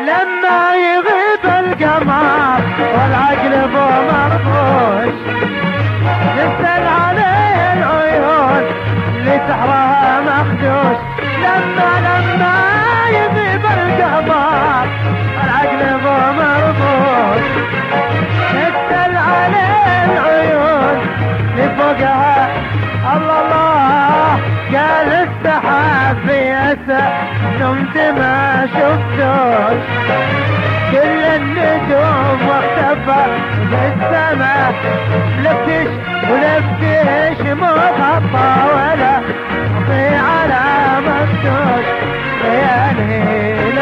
لما يغيب القمر والعقل بو مرفوش نسأل عليه العيون اللي سحرها مخدوش لما لما يغيب القمر والعقل بو مرفوش نسأل عليه العيون اللي فوقها الله الله قال السحاب في أسى نمت ما شفتوش كل النجوم واختفى بالسماء لفتش ولفتش مو خطى ولا في على مفتوش يا ليل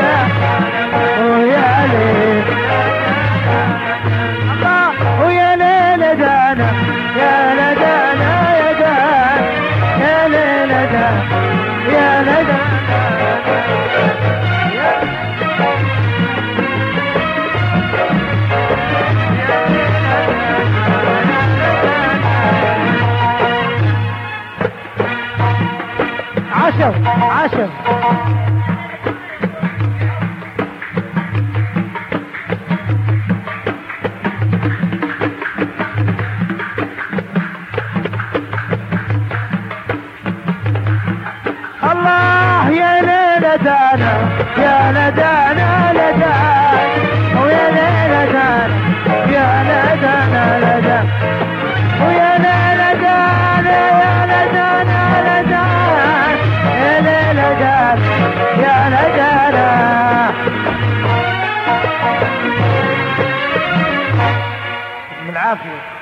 ويا ليل الله ويا ليل دانا يا لدانا يا دانا يا ليل دانا يا لدانا عشر عشر الله يا ليلتنا يا لدانا لدانا ويا ليلتنا يا لدانا لدانا ويا ليلتنا يا لدانا لدانا يا ليلتنا يا لدانا بالعافيه